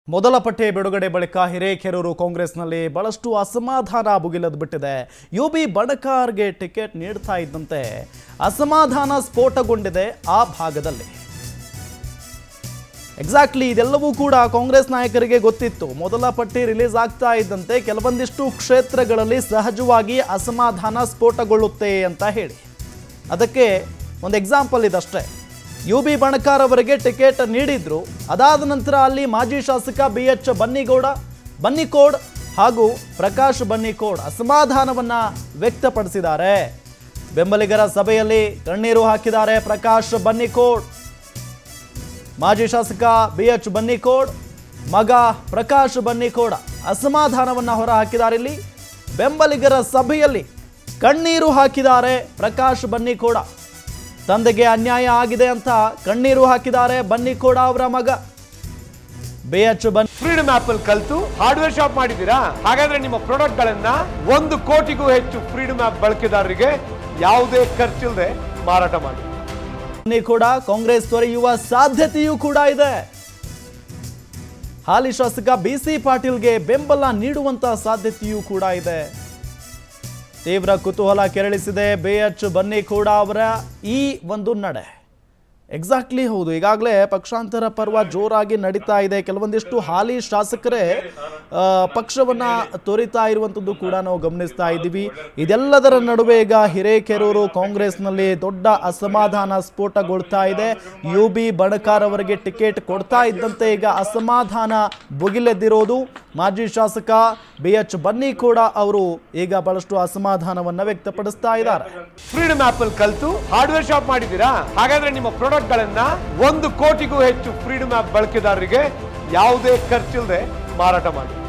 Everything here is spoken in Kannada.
ಮೊದಲ ಪಟ್ಟಿ ಬಿಡುಗಡೆ ಬಳಿಕ ಹಿರೇಕೆರೂರು ಕಾಂಗ್ರೆಸ್ನಲ್ಲಿ ಬಹಳಷ್ಟು ಅಸಮಾಧಾನ ಭುಗಿಲದ್ ಬಿಟ್ಟಿದೆ ಯು ಬಿ ಬಣಕಾರ್ಗೆ ಟಿಕೆಟ್ ನೀಡ್ತಾ ಇದ್ದಂತೆ ಅಸಮಾಧಾನ ಸ್ಫೋಟಗೊಂಡಿದೆ ಆ ಭಾಗದಲ್ಲಿ ಎಕ್ಸಾಕ್ಟ್ಲಿ ಇದೆಲ್ಲವೂ ಕೂಡ ಕಾಂಗ್ರೆಸ್ ನಾಯಕರಿಗೆ ಗೊತ್ತಿತ್ತು ಮೊದಲ ಪಟ್ಟಿ ರಿಲೀಸ್ ಆಗ್ತಾ ಇದ್ದಂತೆ ಕೆಲವೊಂದಿಷ್ಟು ಕ್ಷೇತ್ರಗಳಲ್ಲಿ ಸಹಜವಾಗಿ ಅಸಮಾಧಾನ ಸ್ಫೋಟಗೊಳ್ಳುತ್ತೆ ಅಂತ ಹೇಳಿ ಅದಕ್ಕೆ ಒಂದು ಎಕ್ಸಾಂಪಲ್ ಇದಷ್ಟೇ ಯು ಬಿ ಬಣಕಾರ್ ಅವರಿಗೆ ಟಿಕೆಟ್ ನೀಡಿದ್ರು ಅದಾದ ನಂತರ ಅಲ್ಲಿ ಮಾಜಿ ಶಾಸಕ ಬಿ ಎಚ್ ಬನ್ನಿಗೌಡ ಬನ್ನಿಕೋಡ್ ಹಾಗೂ ಪ್ರಕಾಶ್ ಬನ್ನಿಕೋಡ್ ಅಸಮಾಧಾನವನ್ನ ವ್ಯಕ್ತಪಡಿಸಿದ್ದಾರೆ ಬೆಂಬಲಿಗರ ಸಭೆಯಲ್ಲಿ ಕಣ್ಣೀರು ಹಾಕಿದ್ದಾರೆ ಪ್ರಕಾಶ್ ಬನ್ನಿಕೋಡ್ ಮಾಜಿ ಶಾಸಕ ಬಿ ಎಚ್ ಬನ್ನಿಕೋಡ್ ಮಗ ಪ್ರಕಾಶ್ ಬನ್ನಿಕೋಡ ಅಸಮಾಧಾನವನ್ನ ಹೊರ ಹಾಕಿದ್ದಾರೆ ಇಲ್ಲಿ ಬೆಂಬಲಿಗರ ಸಭೆಯಲ್ಲಿ ಕಣ್ಣೀರು ಹಾಕಿದ್ದಾರೆ ಪ್ರಕಾಶ್ ಬನ್ನಿಕೋಡ ತಂದೆಗೆ ಅನ್ಯಾಯ ಆಗಿದೆ ಅಂತ ಕಣ್ಣೀರು ಹಾಕಿದ್ದಾರೆ ಬನ್ನಿಕೋಡ ಅವರ ಮಗ ಬಿ ಎಚ್ ಬನ್ ಫ್ರೀಡಮ್ ಆಪ್ ಅಲ್ಲಿ ಕಲ್ತು ಹಾರ್ಡ್ವೇರ್ ಶಾಪ್ ಮಾಡಿದ್ದೀರಾ ಹಾಗಾದ್ರೆ ನಿಮ್ಮ ಪ್ರಾಡಕ್ಟ್ ಗಳನ್ನ ಒಂದು ಕೋಟಿಗೂ ಹೆಚ್ಚು ಫ್ರೀಡಮ್ ಆಪ್ ಬಳಕೆದಾರರಿಗೆ ಯಾವುದೇ ಖರ್ಚಿಲ್ಲದೆ ಮಾರಾಟ ಮಾಡಿ ಕೂಡ ಕಾಂಗ್ರೆಸ್ ತೊರೆಯುವ ಸಾಧ್ಯತೆಯೂ ಕೂಡ ಇದೆ ಹಾಲಿ ಶಾಸಕ ಬಿ ಸಿ ಪಾಟೀಲ್ಗೆ ಬೆಂಬಲ ನೀಡುವಂತ ಸಾಧ್ಯತೆಯೂ ಕೂಡ ಇದೆ ತೀವ್ರ ಕುತೂಹಲ ಕೆರಳಿಸಿದೆ ಬಿ ಎಚ್ ಬನ್ನಿಕೂಡ ಅವರ ಈ ಒಂದು ನಡೆ ಎಕ್ಸಾಕ್ಟ್ಲಿ ಹೌದು ಈಗಾಗಲೇ ಪಕ್ಷಾಂತರ ಪರ್ವ ಜೋರಾಗಿ ನಡೀತಾ ಇದೆ ಕೆಲವೊಂದಿಷ್ಟು ಹಾಲಿ ಶಾಸಕರೇ ಆ, ಪಕ್ಷವನ್ನ ತೊರಿತಾ ಇರುವಂಥದ್ದು ಕೂಡ ನಾವು ಗಮನಿಸ್ತಾ ಇದ್ದೀವಿ ಇದೆಲ್ಲದರ ನಡುವೆ ಈಗ ಹಿರೇಕೆರೂರು ಕಾಂಗ್ರೆಸ್ನಲ್ಲಿ ದೊಡ್ಡ ಅಸಮಾಧಾನ ಸ್ಫೋಟಗೊಳ್ತಾ ಇದೆ ಯು ಬಿ ಬಣಕಾರ್ ಅವರಿಗೆ ಟಿಕೆಟ್ ಕೊಡ್ತಾ ಇದ್ದಂತೆ ಈಗ ಅಸಮಾಧಾನ ಭುಗಿಲೆದ್ದಿರೋದು ಮಾಜಿ ಶಾಸಕ ಬಿ ಎಚ್ ಬನ್ನಿ ಕೂಡ ಅವರು ಈಗ ಬಹಳಷ್ಟು ಅಸಮಾಧಾನವನ್ನ ವ್ಯಕ್ತಪಡಿಸ್ತಾ ಇದ್ದಾರೆ ಫ್ರೀಡಮ್ ಆಪ್ ಅಲ್ಲಿ ಕಲ್ತು ಹಾರ್ಡ್ವೇರ್ ಶಾಪ್ ಮಾಡಿದ್ದೀರಾ ಹಾಗಾದ್ರೆ ನಿಮ್ಮ ಪ್ರಾಡಕ್ಟ್ ಗಳನ್ನ ಒಂದು ಕೋಟಿಗೂ ಹೆಚ್ಚು ಫ್ರೀಡಮ್ ಆಪ್ ಬಳಕೆದಾರರಿಗೆ ಯಾವುದೇ ಖರ್ಚಿಲ್ಲದೆ ಮಾರಾಟ ಮಾಡಿ